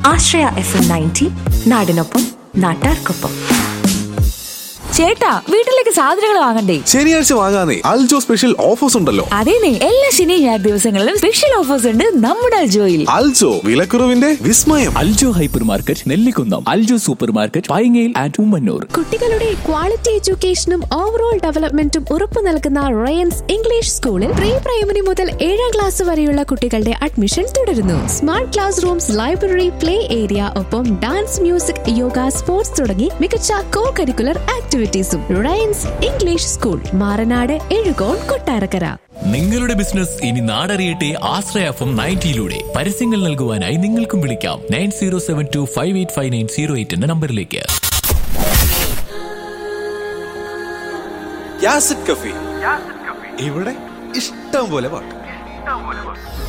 ആശ്രയ F M ninety നാടിനൊപ്പം നാട്ടാർക്കൊപ്പം ചേട്ടാ വീട്ടിലേക്ക് സാധനങ്ങൾ വാങ്ങണ്ടേ ശനിയാഴ്ച വാങ്ങാനേ അൽജോ സ്പെഷ്യൽ ഓഫേഴ്സ് ഉണ്ടല്ലോ അതേനെ എല്ലാ ശനി ഞായർ ദിവസങ്ങളിലും സ്പെഷ്യൽ ഓഫേഴ്സ് ഉണ്ട് നമ്മുടെ അൽജോയിൽ അൽജോ വിലക്കുറവിന്റെ വിസ്മയം Aljo hyper market Nellikunnam Aljo super market പൈങ്ങയിൽ ആൻഡ് ഉമ്മന്നൂർ കുട്ടികളുടെ ക്വാളിറ്റി എഡ്യൂക്കേഷനും ഓവറോൾ ഡെവലപ്മെന്റും ഉറപ്പു നൽകുന്ന റയൻസ് ഇംഗ്ലീഷ് സ്കൂളിൽ പ്രീ പ്രൈമറി മുതൽ ഏഴാം ക്ലാസ് വരെയുള്ള കുട്ടികളുടെ അഡ്മിഷൻ തുടരുന്നു smart class rooms library play area ഒപ്പം ഡാൻസ് മ്യൂസിക് യോഗ സ്പോർട്സ് തുടങ്ങി മികച്ച കോ കരിക്കുലർ ആക്ടിവിറ്റീസും Ryan's English school Maranad Ezhukone Kottarakkara നിങ്ങളുടെ ബിസിനസ് ഇനി നാടറിയട്ടെ ആശ്രയഫം നയൻറ്റിയിലൂടെ പരസ്യങ്ങൾ നൽകുവാനായി നിങ്ങൾക്കും വിളിക്കാം nine zero seven two five eight five nine zero eight എന്ന നമ്പറിലേക്ക് യാസിഡ് കഫി ഇവിടെ ഇഷ്ടം പോലെ പാട്ട്